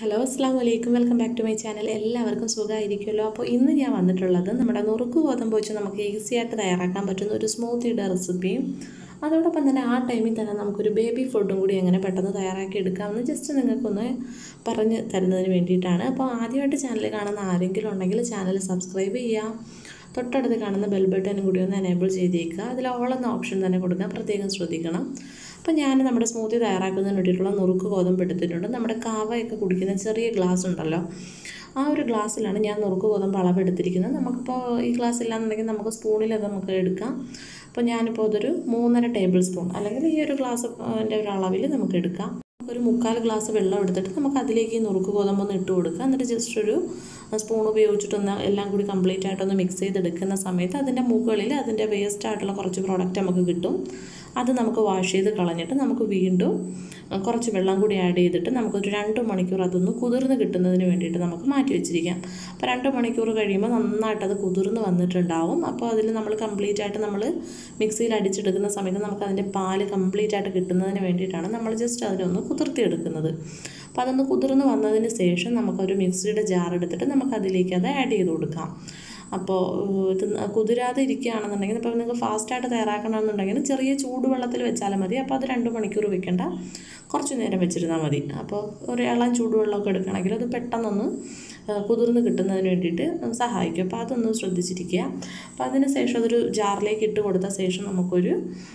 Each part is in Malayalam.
ഹലോ അസ്സാം വലൈക്കും welcome back to my channel എല്ലാവർക്കും സുഖമായിരിക്കുമല്ലോ അപ്പോൾ ഇന്ന് ഞാൻ വന്നിട്ടുള്ളത് നമ്മുടെ നുറുക്ക് ഗോതമ്പ് വെച്ച് നമുക്ക് ഈസി ആയിട്ട് തയ്യാറാക്കാൻ പറ്റുന്ന ഒരു സ്മൂത്തിയുടെ റെസിപ്പിയും അതോടൊപ്പം തന്നെ ആ ടൈമിൽ തന്നെ നമുക്കൊരു ബേബി ഫുഡും കൂടി എങ്ങനെ പെട്ടെന്ന് തയ്യാറാക്കി എടുക്കാമെന്ന് ജസ്റ്റ് നിങ്ങൾക്കൊന്ന് പറഞ്ഞ് തരുന്നതിന് വേണ്ടിയിട്ടാണ് അപ്പോൾ ആദ്യമായിട്ട് ചാനൽ കാണുന്ന ആരെങ്കിലും ഉണ്ടെങ്കിൽ ചാനൽ സബ്സ്ക്രൈബ് ചെയ്യുക തൊട്ടടുത്ത് കാണുന്ന ബെൽ ബട്ടനും കൂടി ഒന്ന് എനേബിൾ ചെയ്തേക്കുക അതിൽ ഓൾ എന്ന ഓപ്ഷൻ തന്നെ കൊടുക്കാൻ പ്രത്യേകം ശ്രദ്ധിക്കണം അപ്പോൾ ഞാൻ നമ്മുടെ സ്മൂത്തി തയ്യാറാക്കുന്നതിന് വേണ്ടിയിട്ടുള്ള നുറുക്ക് ഗോതമ്പ് എടുത്തിട്ടുണ്ട് നമ്മുടെ കാവയൊക്കെ കുടിക്കുന്ന ചെറിയ ഗ്ലാസ് ഉണ്ടല്ലോ ആ ഒരു ഗ്ലാസ്സിലാണ് ഞാൻ നുറുക്ക് ഗോതമ്പ് അളവെടുത്തിരിക്കുന്നത് നമുക്കിപ്പോൾ ഈ ഗ്ലാസ് ഇല്ലാന്നുണ്ടെങ്കിൽ നമുക്ക് സ്പൂണിൽ അത് നമുക്ക് എടുക്കാം അപ്പോൾ ഞാനിപ്പോൾ അതൊരു മൂന്നര ടേബിൾ സ്പൂൺ അല്ലെങ്കിൽ ഈ ഒരു ഗ്ലാസ് എൻ്റെ ഒരു അളവിൽ നമുക്ക് എടുക്കാം ഒരു മുക്കാൽ ഗ്ലാസ് വെള്ളം എടുത്തിട്ട് നമുക്ക് അതിലേക്ക് ഈ നുറുക്ക് ഗോതമ്പൊന്ന് ഇട്ട് കൊടുക്കുക എന്നിട്ട് ജസ്റ്റ് ഒരു സ്പൂൺ ഉപയോഗിച്ചിട്ടൊന്ന് എല്ലാം കൂടി കംപ്ലീറ്റ് ആയിട്ടൊന്ന് മിക്സ് ചെയ്തെടുക്കുന്ന സമയത്ത് അതിൻ്റെ മുകളിൽ അതിൻ്റെ വേസ്റ്റ് ആയിട്ടുള്ള കുറച്ച് പ്രോഡക്റ്റ് നമുക്ക് കിട്ടും അത് നമുക്ക് വാഷ് ചെയ്ത് കളഞ്ഞിട്ട് നമുക്ക് വീണ്ടും കുറച്ച് വെള്ളം കൂടി ആഡ് ചെയ്തിട്ട് നമുക്കൊരു രണ്ട് മണിക്കൂർ അതൊന്ന് കുതിർന്ന് കിട്ടുന്നതിന് വേണ്ടിയിട്ട് നമുക്ക് മാറ്റി വെച്ചിരിക്കാം അപ്പോൾ രണ്ട് മണിക്കൂർ കഴിയുമ്പോൾ നന്നായിട്ട് അത് കുതിർന്ന് വന്നിട്ടുണ്ടാവും അപ്പോൾ അതിൽ നമ്മൾ കംപ്ലീറ്റ് ആയിട്ട് നമ്മൾ മിക്സിയിൽ അടിച്ചെടുക്കുന്ന സമയത്ത് നമുക്ക് അതിൻ്റെ പാല് കംപ്ലീറ്റ് ആയിട്ട് കിട്ടുന്നതിന് വേണ്ടിയിട്ടാണ് നമ്മൾ ജസ്റ്റ് അതിനൊന്ന് കുതിർത്തിയെടുക്കുന്നത് അപ്പോൾ അതൊന്ന് കുതിർന്ന് വന്നതിന് ശേഷം നമുക്കൊരു മിക്സിയുടെ ജാർ എടുത്തിട്ട് നമുക്ക് അതിലേക്ക് അത് ആഡ് ചെയ്ത് കൊടുക്കാം അപ്പോൾ ഇത് കുതിരാതെ ഇരിക്കുകയാണെന്നുണ്ടെങ്കിൽ ഇപ്പോൾ നിങ്ങൾക്ക് ഫാസ്റ്റായിട്ട് തയ്യാറാക്കണമെന്നുണ്ടെങ്കിൽ ചെറിയ ചൂടുവെള്ളത്തിൽ വെച്ചാലും മതി അപ്പോൾ അത് രണ്ട് മണിക്കൂർ വെക്കേണ്ട കുറച്ച് നേരം വെച്ചിരുന്നാൽ മതി അപ്പോൾ ഒരു ഇളം ചൂടുവെള്ളമൊക്കെ എടുക്കണമെങ്കിൽ അത് പെട്ടെന്നൊന്ന് കുതിർന്ന് കിട്ടുന്നതിന് വേണ്ടിയിട്ട് സഹായിക്കും അപ്പോൾ അതൊന്ന് ശ്രദ്ധിച്ചിരിക്കുക അപ്പോൾ അതിന് ശേഷം അതൊരു ജാറിലേക്ക് ഇട്ട് കൊടുത്ത ശേഷം നമുക്കൊരു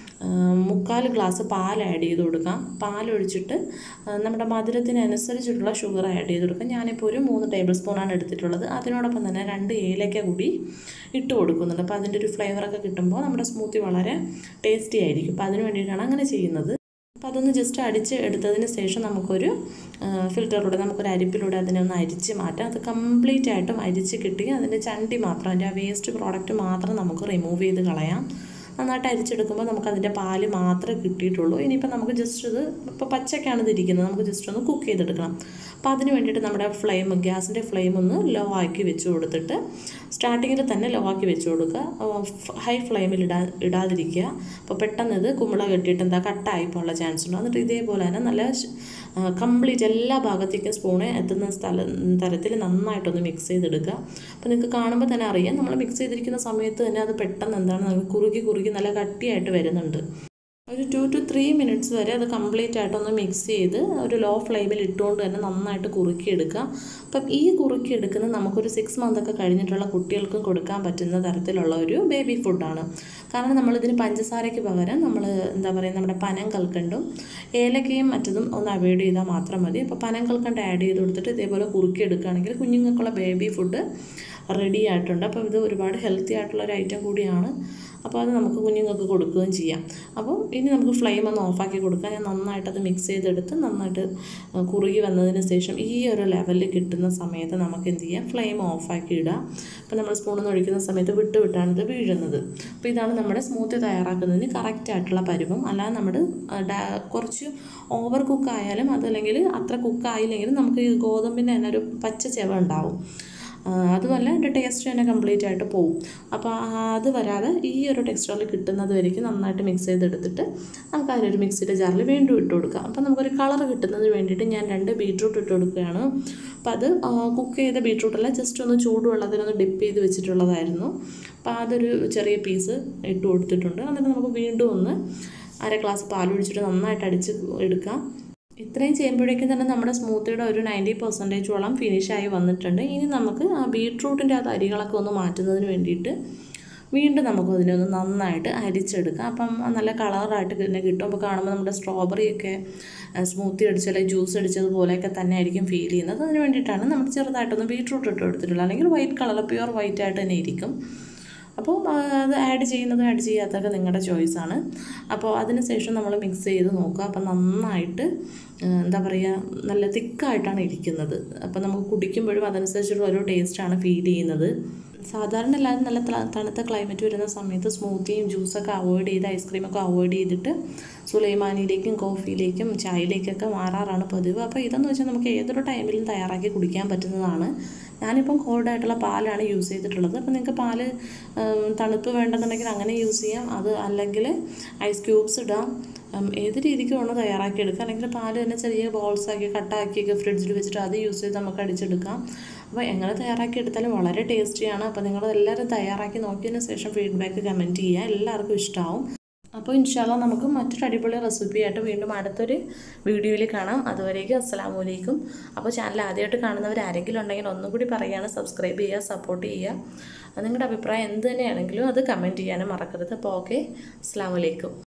മുക്കാൽ ഗ്ലാസ് പാൽ ആഡ് ചെയ്ത് കൊടുക്കാം പാലൊഴിച്ചിട്ട് നമ്മുടെ മധുരത്തിനനുസരിച്ചിട്ടുള്ള ഷുഗർ ആഡ് ചെയ്ത് കൊടുക്കാം ഞാനിപ്പോൾ ഒരു മൂന്ന് ടേബിൾ സ്പൂണാണ് എടുത്തിട്ടുള്ളത് അതിനോടൊപ്പം തന്നെ രണ്ട് ഏലക്ക കൂടി ഇട്ട് കൊടുക്കുന്നുണ്ട് അപ്പോൾ അതിൻ്റെ ഒരു ഫ്ലേവറൊക്കെ കിട്ടുമ്പോൾ നമ്മുടെ സ്മൂത്തി വളരെ ടേസ്റ്റി ആയിരിക്കും അപ്പോൾ അതിന് വേണ്ടിയിട്ടാണ് അങ്ങനെ ചെയ്യുന്നത് അപ്പോൾ അതൊന്ന് ജസ്റ്റ് അടിച്ച് എടുത്തതിന് ശേഷം നമുക്കൊരു ഫിൽറ്ററിലൂടെ നമുക്കൊരു അരിപ്പിലൂടെ അതിനെ ഒന്ന് അരിച്ച് മാറ്റാം അത് കംപ്ലീറ്റ് ആയിട്ടും അരിച്ച് കിട്ടി അതിൻ്റെ ചണ്ടി മാത്രം അതിൻ്റെ ആ വേസ്റ്റ് പ്രോഡക്റ്റ് മാത്രം നമുക്ക് റിമൂവ് ചെയ്ത് കളയാം നന്നായിട്ട് അരിച്ചെടുക്കുമ്പോൾ നമുക്ക് അതിൻ്റെ പാല് മാത്രമേ കിട്ടിയിട്ടുള്ളൂ ഇനിയിപ്പോൾ നമുക്ക് ജസ്റ്റ് ഇത് ഇപ്പോൾ പച്ചക്കാണ് ഇതിരിക്കുന്നത് നമുക്ക് ജസ്റ്റ് ഒന്ന് കുക്ക് ചെയ്തെടുക്കണം അപ്പോൾ അതിന് വേണ്ടിയിട്ട് നമ്മുടെ ഫ്ലെയിം ഗ്യാസിൻ്റെ ഫ്ലെയിം ഒന്ന് ലോ ആക്കി വെച്ച് കൊടുത്തിട്ട് സ്റ്റാർട്ടിങ്ങിൽ തന്നെ ലോ ആക്കി വെച്ച് കൊടുക്കുക ഹൈ ഫ്ലെയിമിൽ ഇടാ ഇടാതിരിക്കുക അപ്പോൾ പെട്ടെന്ന് ഇത് കുമ്പള കെട്ടിയിട്ട് എന്താ കട്ടായി പോകാനുള്ള ചാൻസ് ഉണ്ട് എന്നിട്ട് ഇതേപോലെ തന്നെ നല്ല കംപ്ലീറ്റ് എല്ലാ ഭാഗത്തേക്കും സ്പൂണ് എത്തുന്ന സ്ഥല തരത്തിൽ നന്നായിട്ടൊന്ന് മിക്സ് ചെയ്തെടുക്കുക അപ്പോൾ നിങ്ങൾക്ക് കാണുമ്പോൾ തന്നെ അറിയാം നമ്മൾ മിക്സ് ചെയ്തിരിക്കുന്ന സമയത്ത് തന്നെ അത് പെട്ടെന്ന് എന്താണ് നമുക്ക് കുറുകി കുറുകി നല്ല കട്ടിയായിട്ട് വരുന്നുണ്ട് ഒരു ടു ടു ത്രീ മിനിറ്റ്സ് വരെ അത് കംപ്ലീറ്റ് ആയിട്ടൊന്ന് മിക്സ് ചെയ്ത് ഒരു ലോ ഫ്ലെയിമിൽ ഇട്ടുകൊണ്ട് തന്നെ നന്നായിട്ട് കുറുക്കിയെടുക്കുക അപ്പം ഈ കുറുക്കിയെടുക്കുന്നത് നമുക്കൊരു സിക്സ് മന്ത് ഒക്കെ കഴിഞ്ഞിട്ടുള്ള കുട്ടികൾക്കും കൊടുക്കാൻ പറ്റുന്ന തരത്തിലുള്ള ഒരു ബേബി ഫുഡാണ് കാരണം നമ്മളിതിന് പഞ്ചസാരയ്ക്ക് പകരം നമ്മൾ എന്താ പറയുക നമ്മുടെ പനം കൽക്കണ്ടും ഏലക്കയും മറ്റതും ഒന്ന് അവോയ്ഡ് ചെയ്താൽ മാത്രം മതി അപ്പോൾ പനം കൽക്കണ്ട് ആഡ് ചെയ്ത് കൊടുത്തിട്ട് ഇതേപോലെ കുറുക്കിയെടുക്കുകയാണെങ്കിൽ കുഞ്ഞുങ്ങൾക്കുള്ള ബേബി ഫുഡ് റെഡി ആയിട്ടുണ്ട് അപ്പോൾ ഇത് ഒരുപാട് ഹെൽത്തി ആയിട്ടുള്ള ഒരു ഐറ്റം കൂടിയാണ് അപ്പോൾ അത് നമുക്ക് കുഞ്ഞുങ്ങൾക്ക് കൊടുക്കുകയും ചെയ്യാം അപ്പോൾ ഇനി നമുക്ക് ഫ്ലെയിം ഒന്ന് ഓഫാക്കി കൊടുക്കാം ഞാൻ നന്നായിട്ട് അത് മിക്സ് ചെയ്തെടുത്ത് നന്നായിട്ട് കുറുകി വന്നതിന് ശേഷം ഈ ഒരു ലെവലിൽ കിട്ടുന്ന സമയത്ത് നമുക്ക് എന്ത് ചെയ്യാം ഫ്ലെയിം ഓഫാക്കി ഇടാം അപ്പോൾ നമ്മൾ സ്പൂണിൽ ഒഴിക്കുന്ന സമയത്ത് വിട്ട് വിട്ടാണ് ഇത് വീഴുന്നത് അപ്പോൾ ഇതാണ് നമ്മുടെ സ്മൂത്തി തയ്യാറാക്കുന്നതിന് കറക്റ്റ് ആയിട്ടുള്ള പരുവം അല്ലാതെ നമ്മൾ കുറച്ച് ഓവർ കുക്ക് ആയാലും അതല്ലെങ്കിൽ അത്ര കുക്ക് ആയില്ലെങ്കിലും നമുക്ക് ഈ ഗോതമ്പിൻ്റെ തന്നെ ഒരു പച്ച ചെവ ഉണ്ടാവും അതുമല്ല എൻ്റെ ടേസ്റ്റ് തന്നെ കംപ്ലീറ്റ് ആയിട്ട് പോവും അപ്പോൾ അത് വരാതെ ഈ ഒരു ടെക്സ്ചറിൽ കിട്ടുന്നത് വരയ്ക്ക് നന്നായിട്ട് മിക്സ് ചെയ്തെടുത്തിട്ട് നമുക്ക് അതിലൊരു മിക്സിയുടെ ജാറിൽ വീണ്ടും ഇട്ട് കൊടുക്കാം അപ്പോൾ നമുക്കൊരു കളർ കിട്ടുന്നതിന് വേണ്ടിയിട്ട് ഞാൻ രണ്ട് ബീട്രൂട്ട് ഇട്ട് കൊടുക്കുകയാണ് അപ്പോൾ അത് കുക്ക് ചെയ്ത ബീട്രൂട്ടല്ല ജസ്റ്റ് ഒന്ന് ചൂടുവെള്ളത്തിലൊന്ന് ഡിപ്പ് ചെയ്ത് വെച്ചിട്ടുള്ളതായിരുന്നു അപ്പോൾ അതൊരു ചെറിയ പീസ് ഇട്ട് കൊടുത്തിട്ടുണ്ട് എന്നിട്ട് നമുക്ക് വീണ്ടും ഒന്ന് അര ഗ്ലാസ് പാലൊഴിച്ചിട്ട് നന്നായിട്ട് അടിച്ച് എടുക്കാം ഇത്രയും ചെയ്യുമ്പോഴേക്കും തന്നെ നമ്മുടെ സ്മൂത്തിയുടെ ഒരു നയൻറ്റി പെർസെൻറ്റേജോളം ഫിനിഷായി വന്നിട്ടുണ്ട് ഇനി നമുക്ക് ആ ബീട്രൂട്ടിൻ്റെ ആ തരികളൊക്കെ ഒന്ന് മാറ്റുന്നതിന് വേണ്ടിയിട്ട് വീണ്ടും നമുക്ക് അതിനെ ഒന്ന് നന്നായിട്ട് അരിച്ചെടുക്കാം അപ്പം നല്ല കളറായിട്ട് തന്നെ കിട്ടും അപ്പോൾ കാണുമ്പോൾ നമ്മുടെ സ്ട്രോബെറിയൊക്കെ സ്മൂത്തി അടിച്ച അല്ലെങ്കിൽ ജ്യൂസ് അടിച്ചതുപോലെയൊക്കെ തന്നെ ആയിരിക്കും ഫീൽ ചെയ്യുന്നത് അതിന് വേണ്ടിയിട്ടാണ് നമ്മൾ ചെറുതായിട്ടൊന്ന് ബീട്രൂട്ട് ഇട്ട് എടുത്തിട്ടുള്ളത് അല്ലെങ്കിൽ വൈറ്റ് കളർ പ്യുവർ വൈറ്റ് ആയിട്ട് തന്നെ ഇരിക്കും അപ്പോൾ അത് ആഡ് ചെയ്യുന്നതും ആഡ് ചെയ്യാത്തതൊക്കെ നിങ്ങളുടെ ചോയ്സാണ് അപ്പോൾ അതിന് ശേഷം നമ്മൾ മിക്സ് ചെയ്ത് നോക്കുക അപ്പോൾ നന്നായിട്ട് എന്താ പറയുക നല്ല തിക്കായിട്ടാണ് ഇരിക്കുന്നത് അപ്പോൾ നമുക്ക് കുടിക്കുമ്പോഴും അതനുസരിച്ചുള്ള ഒരു ടേസ്റ്റാണ് ഫീൽ ചെയ്യുന്നത് സാധാരണ എല്ലാവരും നല്ല തണുത്ത ക്ലൈമറ്റ് വരുന്ന സമയത്ത് സ്മൂത്തിയും ജ്യൂസൊക്കെ അവോയ്ഡ് ചെയ്ത് ഐസ്ക്രീമൊക്കെ അവോയ്ഡ് ചെയ്തിട്ട് സുലൈമാനിയിലേക്കും കോഫിയിലേക്കും ചായയിലേക്കൊക്കെ മാറാറാണ് പതിവ് അപ്പോൾ ഇതെന്ന് വെച്ചാൽ നമുക്ക് ഏതൊരു ടൈമിലും തയ്യാറാക്കി കുടിക്കാൻ പറ്റുന്നതാണ് ഞാനിപ്പം കോൾഡായിട്ടുള്ള പാലാണ് യൂസ് ചെയ്തിട്ടുള്ളത് അപ്പോൾ നിങ്ങൾക്ക് പാല് തണുപ്പ് വേണ്ടെന്നുണ്ടെങ്കിൽ അങ്ങനെ യൂസ് ചെയ്യാം അത് അല്ലെങ്കിൽ ഐസ് ക്യൂബ്സ് ഇടാം ഉം, ഏത് രീതിക്ക് വേണോ തയ്യാറാക്കി എടുക്കാം അല്ലെങ്കിൽ പാല് തന്നെ ചെറിയ ബോൾസ് ആക്കി കട്ടാക്കിയൊക്കെ ഫ്രിഡ്ജിൽ വെച്ചിട്ട് അത് യൂസ് ചെയ്ത് നമുക്ക് അടിച്ചെടുക്കാം അപ്പോൾ എങ്ങനെ തയ്യാറാക്കി എടുത്താലും വളരെ ടേസ്റ്റിയാണ് അപ്പോൾ നിങ്ങൾ എല്ലാവരും തയ്യാറാക്കി നോക്കിയതിന് ശേഷം ഫീഡ്ബാക്ക് കമൻറ്റ് ചെയ്യുക എല്ലാവർക്കും ഇഷ്ടമാവും അപ്പോൾ ഇൻഷാല്ല നമുക്ക് മറ്റൊരു അടിപൊളി റെസിപ്പിയായിട്ട് വീണ്ടും അടുത്തൊരു വീഡിയോയിൽ കാണാം അതുവരേക്കും അസ്സലാമു അലൈക്കും അപ്പോൾ ചാനൽ ആദ്യമായിട്ട് കാണുന്നവർ ആരെങ്കിലും ഉണ്ടെങ്കിൽ ഒന്നും കൂടി പറയുകയാണ് സബ്സ്ക്രൈബ് ചെയ്യുക സപ്പോർട്ട് ചെയ്യുക നിങ്ങളുടെ അഭിപ്രായം എന്ത് തന്നെയാണെങ്കിലും അത് കമൻറ്റ് ചെയ്യാനും മറക്കരുത് അപ്പോൾ ഓക്കെ അസ്സാം വലൈക്കും